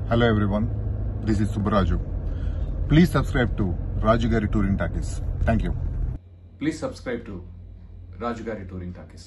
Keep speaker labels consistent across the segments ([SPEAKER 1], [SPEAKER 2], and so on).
[SPEAKER 1] Hello everyone, this is Subbaraju. Please subscribe to Raju Gari Touring Takis. Thank you.
[SPEAKER 2] Please subscribe to Rajugari Touring Takis.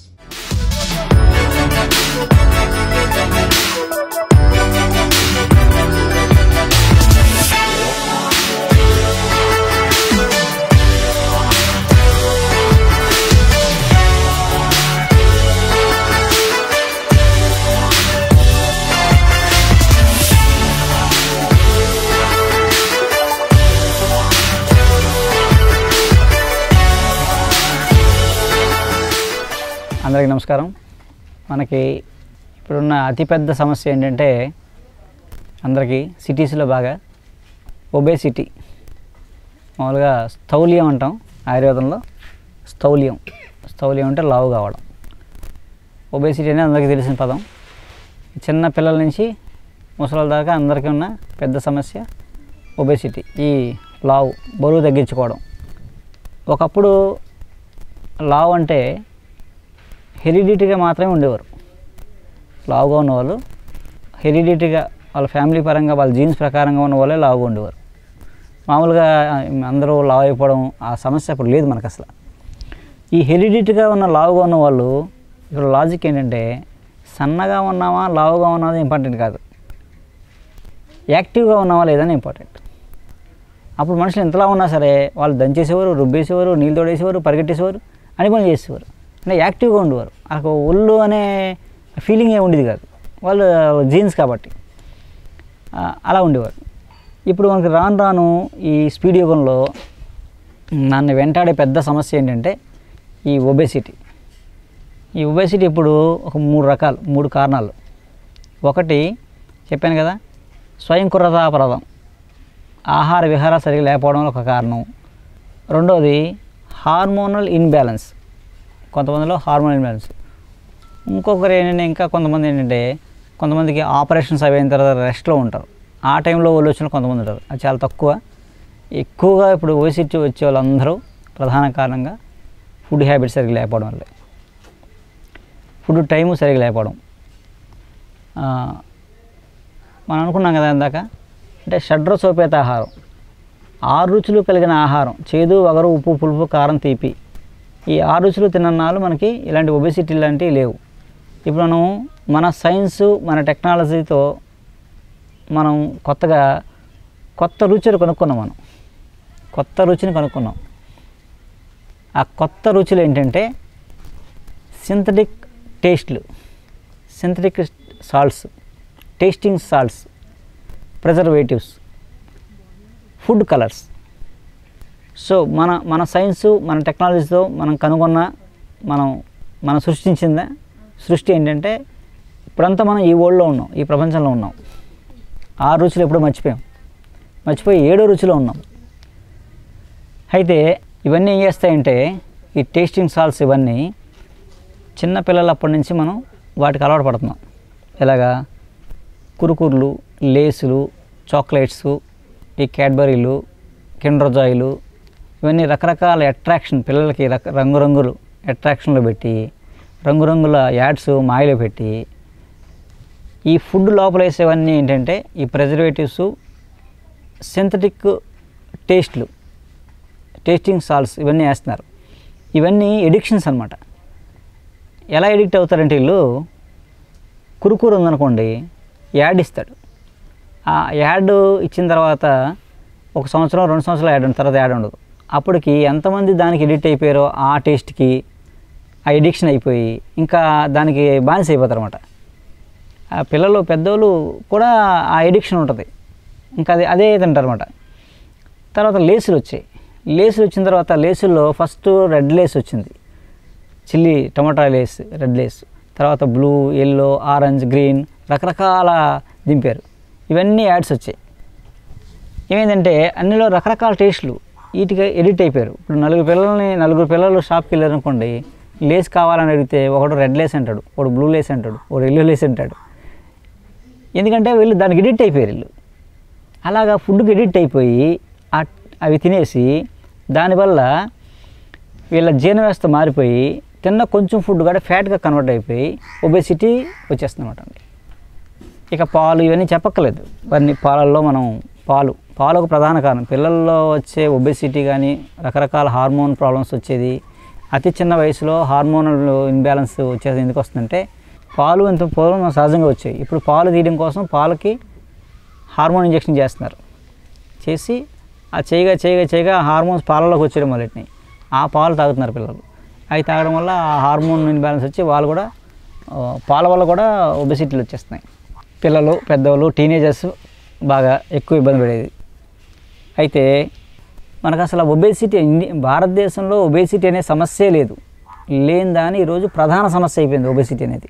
[SPEAKER 3] అందరికీ నమస్కారం మనకి ఇప్పుడున్న అతిపెద్ద సమస్య ఏంటంటే అందరికీ సిటీస్లో బాగా ఒబేసిటీ మామూలుగా స్థౌల్యం అంటాం ఆయుర్వేదంలో స్థౌల్యం స్థౌల్యం అంటే లావు కావడం ఒబేసిటీ అనేది అందరికీ తెలిసిన పదం చిన్న పిల్లల నుంచి ముసలి దాకా అందరికీ ఉన్న పెద్ద సమస్య ఒబేసిటీ ఈ లావు బరువు తగ్గించుకోవడం ఒకప్పుడు లావు అంటే హెరిడిటీగా మాత్రమే ఉండేవారు లావుగా ఉన్నవాళ్ళు హెరిడిటీగా వాళ్ళ ఫ్యామిలీ పరంగా వాళ్ళ జీన్స్ ప్రకారంగా ఉన్న వాళ్ళే లావుగా ఉండేవారు మామూలుగా అందరూ లావు అయిపోవడం ఆ సమస్య అప్పుడు లేదు మనకు అసలు ఈ హెరిడిటీగా ఉన్న లావుగా ఉన్న వాళ్ళు ఇక్కడ లాజిక్ ఏంటంటే సన్నగా ఉన్నామా లావుగా ఉన్నామా ఇంపార్టెంట్ కాదు యాక్టివ్గా ఉన్నావా లేదని ఇంపార్టెంట్ అప్పుడు మనుషులు ఎంతలా ఉన్నా సరే వాళ్ళు దంచేసేవారు రుబ్బేసేవారు నీళ్ళు తోడేసేవారు పరిగెట్టేసేవారు అన్ని పనులు చేసేవారు అంటే యాక్టివ్గా ఉండేవారు ఆ ఒళ్ళు అనే ఫీలింగ్ ఏ ఉండేది కాదు వాళ్ళు జీన్స్ కాబట్టి ఆ, అలా ఉండేవారు ఇప్పుడు మనకి రాను రాను ఈ స్పీడ్ యుగంలో నన్ను వెంటాడే పెద్ద సమస్య ఏంటంటే ఈ ఒబేసిటీ ఈ ఒబేసిటీ ఇప్పుడు ఒక మూడు రకాలు మూడు కారణాలు ఒకటి చెప్పాను కదా స్వయం కుర్రతాపరదం ఆహార విహారాలు సరిగా లేకపోవడం ఒక కారణం రెండోది హార్మోనల్ ఇన్బ్యాలెన్స్ కొంతమందిలో హార్మోన్ ఇన్బ్యాలెన్స్ ఇంకొకరు ఏంటంటే ఇంకా కొంతమంది ఏంటంటే కొంతమందికి ఆపరేషన్స్ అయిన తర్వాత రెస్ట్లో ఉంటారు ఆ టైంలో వాళ్ళు వచ్చిన కొంతమంది ఉంటారు అది చాలా తక్కువ ఎక్కువగా ఇప్పుడు ఓసిటీ వచ్చే వాళ్ళందరూ ప్రధాన కారణంగా ఫుడ్ హ్యాబిట్స్ సరిగ్గా లేకపోవడం వల్లే ఫుడ్ టైము సరిగ్గా లేకపోవడం ఆ, మనం అనుకున్నాం కదా ఇందాక అంటే షడ్రసోపేత ఆహారం ఆరు రుచులు కలిగిన ఆహారం చేదు వగరు ఉప్పు పులుపు కారం తీపి ఈ ఆరు రుచులు తిన్ననాలు మనకి ఇలాంటి ఒబెసిటీ లాంటివి లేవు ఇప్పుడు మనం మన సైన్సు మన టెక్నాలజీతో మనం కొత్తగా కొత్త రుచులు కనుక్కున్నాం మనం కొత్త రుచిని కనుక్కున్నాం ఆ కొత్త రుచులు ఏంటంటే సింథటిక్ టేస్ట్లు synthetic salts tasting salts preservatives food colours so మన మన సైన్సు మన టెక్నాలజీతో మనం కనుగొన్న మనం మనం సృష్టించిన సృష్టి ఏంటంటే ఇప్పుడంతా మనం ఈ వరల్డ్లో ఉన్నాం ఈ ప్రపంచంలో ఉన్నాం ఆ రుచులు ఎప్పుడో మర్చిపోయాం మర్చిపోయి ఏడో రుచిలో ఉన్నాం అయితే ఇవన్నీ ఏం చేస్తాయంటే ఈ టేస్టింగ్ సాల్ట్స్ ఇవన్నీ చిన్న పిల్లలప్పటి నుంచి మనం వాటికి అలవాటు పడుతున్నాం ఎలాగా కురుకుర్లు లేసులు చాక్లెట్స్ ఈ క్యాడ్బరీలు కిండర్ జాయిలు ఇవన్నీ రకరకాల అట్రాక్షన్ పిల్లలకి రక రంగురంగులు అట్రాక్షన్లో పెట్టి రంగురంగుల యాడ్స్ మాయలో పెట్టి ఈ ఫుడ్ లోపల వేసేవన్నీ ఏంటంటే ఈ ప్రిజర్వేటివ్స్ సింథటిక్ టేస్ట్లు టేస్టింగ్ సాల్ట్స్ ఇవన్నీ వేస్తున్నారు ఇవన్నీ ఎడిక్షన్స్ అనమాట ఎలా ఎడిక్ట్ అవుతారంటే వీళ్ళు కురుకూరు ఉందనుకోండి యాడ్ ఇస్తాడు ఆ యాడ్ ఇచ్చిన తర్వాత ఒక సంవత్సరం రెండు సంవత్సరాలు యాడ్ ఉంటుంది తర్వాత యాడ్ ఉండదు అప్పటికి ఎంతమంది దానికి ఎడిక్ట్ అయిపోయారో ఆ టేస్ట్కి ఆ ఎడిక్షన్ అయిపోయి ఇంకా దానికి బానిస అయిపోతారు అనమాట ఆ పిల్లలు పెద్దోళ్ళు కూడా ఆ ఎడిక్షన్ ఉంటుంది ఇంకా అది అదే తింటారు అనమాట తర్వాత లేసులు వచ్చాయి లేసులు వచ్చిన తర్వాత లేసుల్లో ఫస్ట్ రెడ్ లేస్ వచ్చింది chilli tomato Lay's red Lay's తర్వాత బ్లూ ఎల్లో ఆరెంజ్ గ్రీన్ రకరకాల దింపారు ఇవన్నీ యాడ్స్ వచ్చాయి ఏమైందంటే అన్నిలో రకరకాల టేస్ట్లు వీటికి ఎడిట్ అయిపోయారు ఇప్పుడు నలుగురు పిల్లల్ని నలుగురు పిల్లలు షాప్కి వెళ్ళారు అనుకోండి లేస్ కావాలని అడిగితే ఒకడు రెడ్ లేస్ అంటాడు ఒకడు బ్లూ లేస్ అంటాడు ఒకడు ఎల్లో లేస్ అంటాడు ఎందుకంటే వీళ్ళు దానికి ఎడిట్ అయిపోయారు వీళ్ళు అలాగా ఫుడ్కి ఎడిట్ అయిపోయి ఆ- అవి తినేసి దానివల్ల వీళ్ళ జీర్ణ వ్యవస్థ మారిపోయి తిన్న కొంచెం ఫుడ్ కూడా ఫ్యాట్గా కన్వర్ట్ అయిపోయి ఒబేసిటీ వచ్చేస్తుంది అనమాట అండి ఇక పాలు ఇవన్నీ చెప్పక్కర్లేదు ఇవన్నీ పాలల్లో మనం పాలు పాలు ఒక ప్రధాన కారణం పిల్లల్లో వచ్చే ఒబెసిటీ కానీ రకరకాల హార్మోన్ ప్రాబ్లమ్స్ వచ్చేది అతి చిన్న వయసులో హార్మోనల్ ఇన్బ్యాలెన్స్ వచ్చేది ఎందుకు వస్తుందంటే పాలు ఇంత పూర్వం సహజంగా వచ్చాయి ఇప్పుడు పాలు తీయడం కోసం పాలకి హార్మోన్ ఇంజెక్షన్ చేస్తున్నారు చేసి ఆ చేయగా చేయగా చేయగా ఆ హార్మోన్స్ పాలలోకి వచ్చేయడం మొదలెట్టినాయి ఆ పాలు తాగుతున్నారు పిల్లలు అవి తాగడం వల్ల ఆ హార్మోన్ ఇన్బ్యాలెన్స్ వచ్చి వాళ్ళు కూడా ఆ, పాల వల్ల కూడా ఒబెసిటీలు వచ్చేస్తున్నాయి పిల్లలు పెద్దవాళ్ళు టీనేజర్స్ బాగా ఎక్కువ ఇబ్బంది పడేది అయితే మనకు అసలు ఒబేసిటీ ఇండి భారతదేశంలో ఒబేసిటీ అనే సమస్యే లేదు లేని దాని ఈరోజు ప్రధాన సమస్య అయిపోయింది ఒబేసిటీ అనేది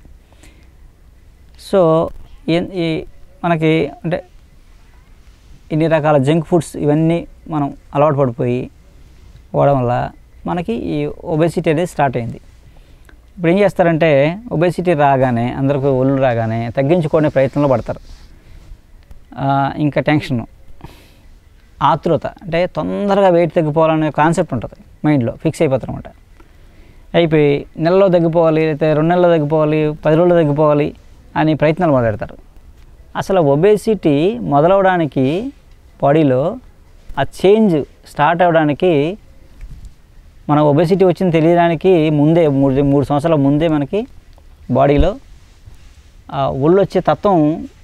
[SPEAKER 3] సో ఏ- ఈ మనకి అంటే ఇన్ని రకాల జంక్ ఫుడ్స్ ఇవన్నీ మనం అలవాటు పడిపోయి పోవడం వల్ల మనకి ఈ ఒబేసిటీ అనేది స్టార్ట్ అయింది ఇప్పుడు ఏం చేస్తారంటే ఒబేసిటీ రాగానే అందరికి ఒళ్ళు రాగానే తగ్గించుకునే ప్రయత్నంలో పడతారు ఆ, ఇంకా టెన్షన్ ఆతృత అంటే తొందరగా వెయిట్ తగ్గిపోవాలనే కాన్సెప్ట్ ఉంటుంది మైండ్లో ఫిక్స్ అయిపోతారు అనమాట అయిపోయి నెలలో తగ్గిపోవాలి లేకపోతే రెండు నెలల్లో తగ్గిపోవాలి పది రోజుల్లో తగ్గిపోవాలి అని ప్రయత్నాలు మొదలెడతారు అసలు ఒబేసిటీ మొదలవడానికి బాడీలో ఆ చేంజ్ స్టార్ట్ అవ్వడానికి మన ఒబేసిటీ వచ్చింది తెలియడానికి ముందే మూడు మూడు సంవత్సరాల ముందే మనకి బాడీలో ఆ ఒళ్ళు వచ్చే తత్వం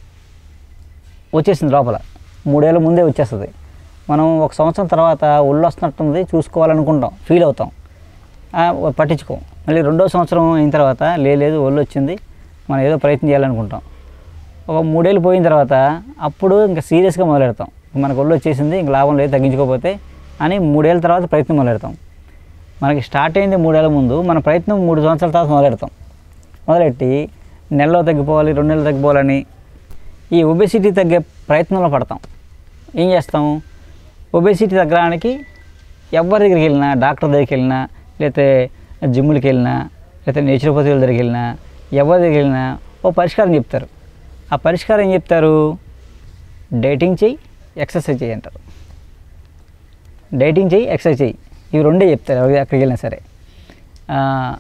[SPEAKER 3] వచ్చేసింది లోపల మూడేళ్ళ ముందే వచ్చేస్తుంది మనం ఒక సంవత్సరం తర్వాత ఒళ్ళు వస్తున్నట్టుంది చూసుకోవాలనుకుంటాం ఫీల్ అవుతాం ఆ, పట్టించుకోం మళ్ళీ రెండో సంవత్సరం అయిన తర్వాత "లే, లేదు ఒళ్ళు వచ్చింది మనం ఏదో ప్రయత్నం చేయాలనుకుంటాం ఒక మూడేళ్ళు పోయిన తర్వాత అప్పుడు ఇంకా సీరియస్గా మొదలెడతాం మనకు ఒళ్ళు వచ్చేసింది ఇంక లాభం లేదు తగ్గించుకోకపోతే అని మూడేళ్ళ తర్వాత ప్రయత్నం మొదలెడతాం మనకి స్టార్ట్ అయింది మూడేళ్ళ ముందు మన ప్రయత్నం మూడు సంవత్సరాల తర్వాత మొదలెడతాం మొదలెట్టి నెలలో తగ్గిపోవాలి రెండు నెలలు తగ్గిపోవాలని ఈ ఒబేసిటీ తగ్గే ప్రయత్నంలో పడతాం ఏం చేస్తాం ఒబేసిటీ తగ్గడానికి ఎవరి దగ్గరికి వెళ్ళినా డాక్టర్ దగ్గరికి వెళ్ళినా లేకపోతే జిమ్ములకి వెళ్ళినా లేకపోతే నేచురోపతిల దగ్గరికి వెళ్ళినా ఎవరి దగ్గరికి వెళ్ళినా ఓ పరిష్కారం చెప్తారు ఆ పరిష్కారం ఏం చెప్తారు డైటింగ్ చెయ్యి ఎక్సర్సైజ్ చెయ్యి అంటారు డైటింగ్ చెయ్యి ఎక్సర్సైజ్ చెయ్యి ఇవి రెండే చెప్తారు ఎవరి ఎక్కడికి వెళ్ళినా సరే ఆ,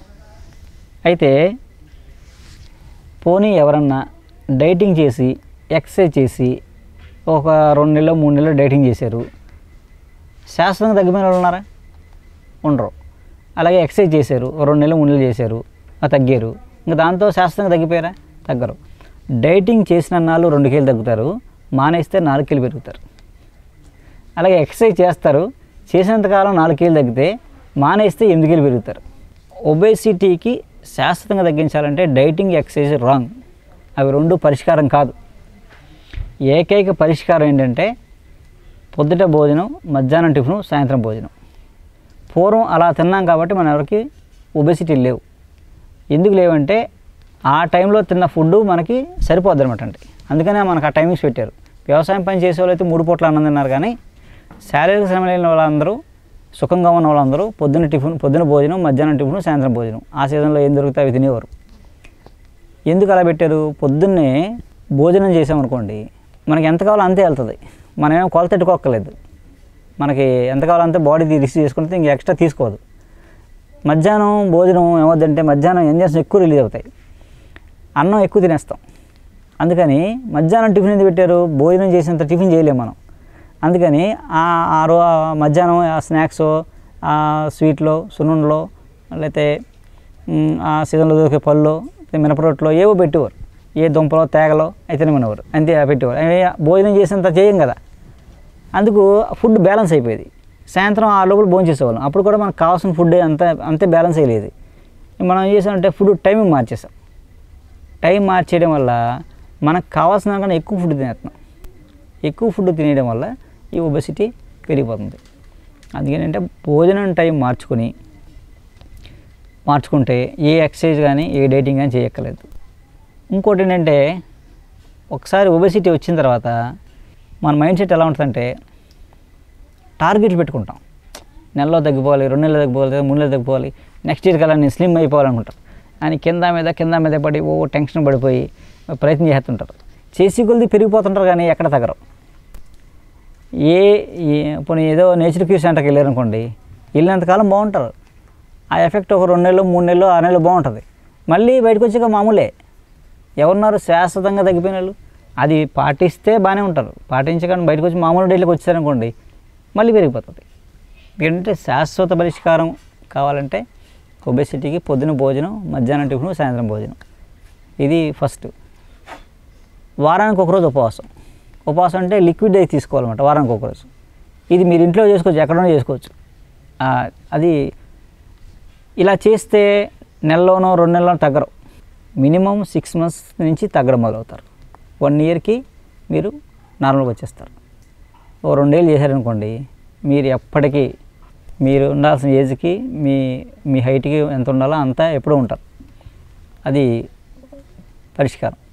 [SPEAKER 3] అయితే పోనీ ఎవరన్నా డైటింగ్ చేసి ఎక్సర్సైజ్ చేసి ఒక రెండు నెలలు మూడు నెలలు డైటింగ్ చేశారు శాస్త్రంగా తగ్గిపోయిన వాళ్ళు ఉన్నారా ఉండరు అలాగే ఎక్సర్సైజ్ చేశారు ఓ రెండు నెలలు మూడు నెలలు చేశారు ఆ తగ్గారు ఇంకా దాంతో శాస్త్రంగా తగ్గిపోయారా తగ్గరు డైటింగ్ చేసిన నాళ్ళు రెండు కేలు తగ్గుతారు మానేస్తే నాలుగు కేలు పెరుగుతారు అలాగే ఎక్సర్సైజ్ చేస్తారు చేసినంతకాలం నాలుగు కేలు తగ్గితే మానేస్తే ఎనిమిది కేలు పెరుగుతారు ఒబేసిటీకి శాశ్వతంగా తగ్గించాలంటే డైటింగ్ ఎక్సర్సైజ్ రాంగ్ అవి రెండు పరిష్కారం కాదు ఏకైక పరిష్కారం ఏంటంటే పొద్దుట భోజనం మధ్యాహ్నం టిఫిన్ సాయంత్రం భోజనం పూర్వం అలా తిన్నాం కాబట్టి మన ఎవరికి ఒబేసిటీ లేవు ఎందుకు లేవంటే ఆ టైంలో తిన్న ఫుడ్ మనకి సరిపోద్ది అనమాట అండి అందుకనే మనకు ఆ టైమింగ్స్ పెట్టారు వ్యవసాయం పని చేసే వాళ్ళు అయితే మూడు పూట్ల అన్నం తిన్నారు కానీ శారీరక శ్రమ లేని వాళ్ళందరూ సుఖంగా ఉన్న వాళ్ళందరూ పొద్దున్న టిఫిన్ పొద్దున భోజనం మధ్యాహ్నం టిఫిన్ సాయంత్రం భోజనం ఆ సీజన్లో ఏం దొరుకుతాయి అవి తినేవారు ఎందుకు అలా పెట్టారు పొద్దున్నే భోజనం చేసామనుకోండి మనకి ఎంత కావాలో అంతే వెళ్తుంది మనం ఏమో కొలత పెట్టుకోక్కర్లేదు మనకి ఎంత కావాలో అంతే బాడీ రిసీవ్ చేసుకుంటే ఇంక ఎక్స్ట్రా తీసుకోదు మధ్యాహ్నం భోజనం ఏమవుద్దంటే మధ్యాహ్నం ఎంజైమ్స్ ఎక్కువ రిలీజ్ అవుతాయి అన్నం ఎక్కువ తినేస్తాం అందుకని మధ్యాహ్నం టిఫిన్ ఎందుకు పెట్టారు భోజనం చేసేంత టిఫిన్ చేయలేము మనం అందుకని ఆ ఆ రో ఆ మధ్యాహ్నం ఆ స్నాక్స్ ఆ స్వీట్లో సున్నుండలో లేకపోతే మ్, ఆ సీజన్లో దొరికే పళ్ళు మినపరొట్లో ఏవో పెట్టేవారు ఏ దుంపలో తేగలో అయితే తినమనేవారు అంతే పెట్టేవారు అవి భోజనం చేసేంత చేయం కదా అందుకు ఫుడ్ బ్యాలెన్స్ అయిపోయేది సాయంత్రం ఆ లోపల భోజనం చేసేవాళ్ళం అప్పుడు కూడా మనకు కావాల్సిన ఫుడ్ అంత అంతే బ్యాలెన్స్ అయ్యేది మనం ఏం చేసామంటే ఫుడ్ టైమింగ్ మార్చేసాం టైం మార్చేయడం వల్ల మనకు కావాల్సిన కన్నా ఎక్కువ ఫుడ్ తినేస్తున్నాం ఎక్కువ ఫుడ్ తినేయడం వల్ల ఈ ఒబెసిటీ పెరిగిపోతుంది అందుకేనంటే భోజనం టైం మార్చుకొని మార్చుకుంటే ఏ ఎక్సర్సైజ్ కానీ ఏ డైటింగ్ కానీ చేయక్కర్లేదు ఇంకోటి ఏంటంటే ఒకసారి ఒబెసిటీ వచ్చిన తర్వాత మన మైండ్ సెట్ ఎలా ఉంటుందంటే టార్గెట్లు పెట్టుకుంటాం నెలలో తగ్గిపోవాలి రెండు నెలలు తగ్గిపోవాలి లేదా మూడు నెలలు తగ్గిపోవాలి నెక్స్ట్ ఇయర్ కల్లా నేను స్లిమ్ అయిపోవాలనుకుంటాం అని కింద మీద కింద మీద పడి ఓ టెన్షన్ పడిపోయి ప్రయత్నం చేస్తుంటారు చేసి కొలిది పెరిగిపోతుంటారు కానీ ఎక్కడ తగ్గరు ఏ ఏ- పోనీ ఏదో నేచర్ క్యూ సెంటర్కి వెళ్ళారనుకోండి వెళ్ళినంతకాలం బాగుంటారు ఆ ఎఫెక్ట్ ఒక రెండు నెలలు మూడు నెలలు ఆరు నెలలు బాగుంటుంది మళ్ళీ బయటకు వచ్చాక మామూలే ఎవరున్నారు శాశ్వతంగా తగ్గిపోయిన వాళ్ళు అది పాటిస్తే బాగానే ఉంటారు పాటించకుండా బయటకు వచ్చి మామూలు డైట్లోకి వచ్చారనుకోండి మళ్ళీ పెరిగిపోతుంది ఏంటంటే శాశ్వత పరిష్కారం కావాలంటే ఒబెసిటీకి పొద్దున భోజనం మధ్యాహ్నం టిఫిన్ సాయంత్రం భోజనం ఇది ఫస్ట్ వారానికి ఒకరోజు ఉపవాసం ఉపవాసం అంటే లిక్విడ్ అయితే తీసుకోవాలన్నమాట వారానికి ఒకరోజు ఇది మీరు ఇంట్లో చేసుకోవచ్చు ఎక్కడైనా చేసుకోవచ్చు ఆ, అది ఇలా చేస్తే నెలలోనో రెండు నెలలోనో తగ్గరు మినిమం సిక్స్ మంత్స్ నుంచి తగ్గడం మొదలవుతారు వన్ ఇయర్కి మీరు నార్మల్గా వచ్చేస్తారు ఓ రెండేళ్ళు చేశారనుకోండి మీరు ఎప్పటికీ మీరు ఉండాల్సిన ఏజ్కి మీ మీ హైట్కి ఎంత ఉండాలో అంత ఎప్పుడూ ఉంటారు అది పరిష్కారం